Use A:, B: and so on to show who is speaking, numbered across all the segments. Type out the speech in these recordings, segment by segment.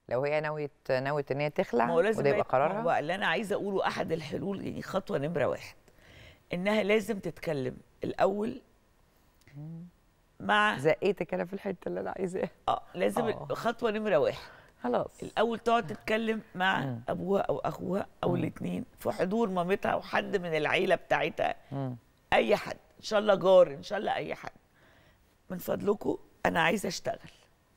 A: لو هي نويت نويت ان هي تخلع
B: ما هو لازم
A: وده يبقى
B: بقى- ما هو
A: قرارها
B: بقى اللي انا عايزه اقوله احد الحلول يعني خطوه نمره واحد انها لازم تتكلم الاول مع
A: زقيتك انا في الحته اللي انا عايزاها
B: اه لازم
A: آه.
B: خطوه نمره واحد
A: خلاص
B: الاول تقعد تتكلم مع
A: مم.
B: ابوها او اخوها او الاثنين في حضور مامتها او حد من العيله بتاعتها
A: مم.
B: اي حد ان شاء الله جار ان شاء الله اي حد من فضلكم انا عايزه اشتغل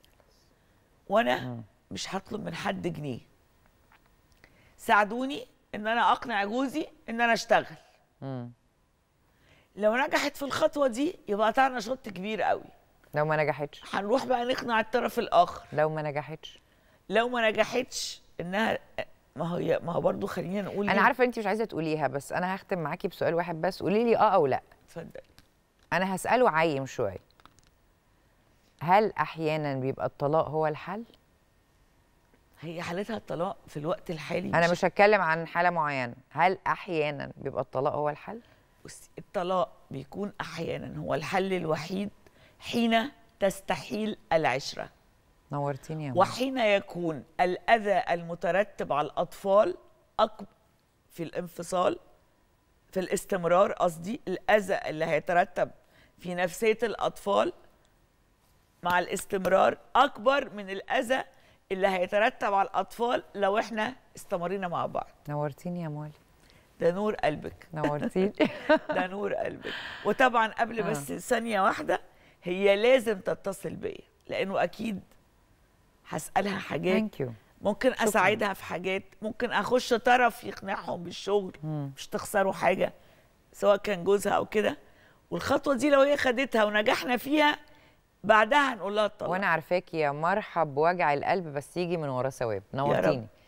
B: وانا مش هطلب من حد جنيه ساعدوني ان انا اقنع جوزي ان انا اشتغل
A: مم.
B: لو نجحت في الخطوه دي يبقى قطعنا شوط كبير قوي
A: لو ما نجحتش
B: هنروح بقى نقنع الطرف الاخر
A: لو ما نجحتش
B: لو ما نجحتش انها ما هي ما هو برضه خلينا نقول
A: انا
B: إيه؟
A: عارفه انت مش عايزه تقوليها بس انا هختم معاكي بسؤال واحد بس قولي لي اه او لا
B: اتفضل
A: انا هساله عايم شويه هل احيانا بيبقى الطلاق هو الحل
B: هي حالتها الطلاق في الوقت الحالي
A: انا مش هتكلم عن حاله معينه هل احيانا بيبقى الطلاق هو الحل
B: بصي الطلاق بيكون احيانا هو الحل الوحيد حين تستحيل العشره
A: نورتيني يا ماما.
B: وحين يكون الاذى المترتب على الاطفال أكبر في الانفصال في الاستمرار قصدي الاذى اللي هيترتب في نفسيه الاطفال مع الاستمرار اكبر من الاذى اللي هيترتب على الاطفال لو احنا استمرينا مع بعض
A: نورتيني يا مولي
B: ده نور قلبك
A: نورتيني
B: ده نور قلبك وطبعا قبل بس ثانيه واحده هي لازم تتصل بيا لانه اكيد هسالها حاجات
A: ثانك يو
B: ممكن اساعدها في حاجات ممكن اخش طرف يقنعهم بالشغل مش تخسروا حاجه سواء كان جوزها او كده والخطوه دي لو هي خدتها ونجحنا فيها بعدها هنقول لها الطلاق
A: وانا عارفاكي يا مرحب بوجع القلب بس يجي من ورا ثواب
B: يا
A: نورتيني
B: رب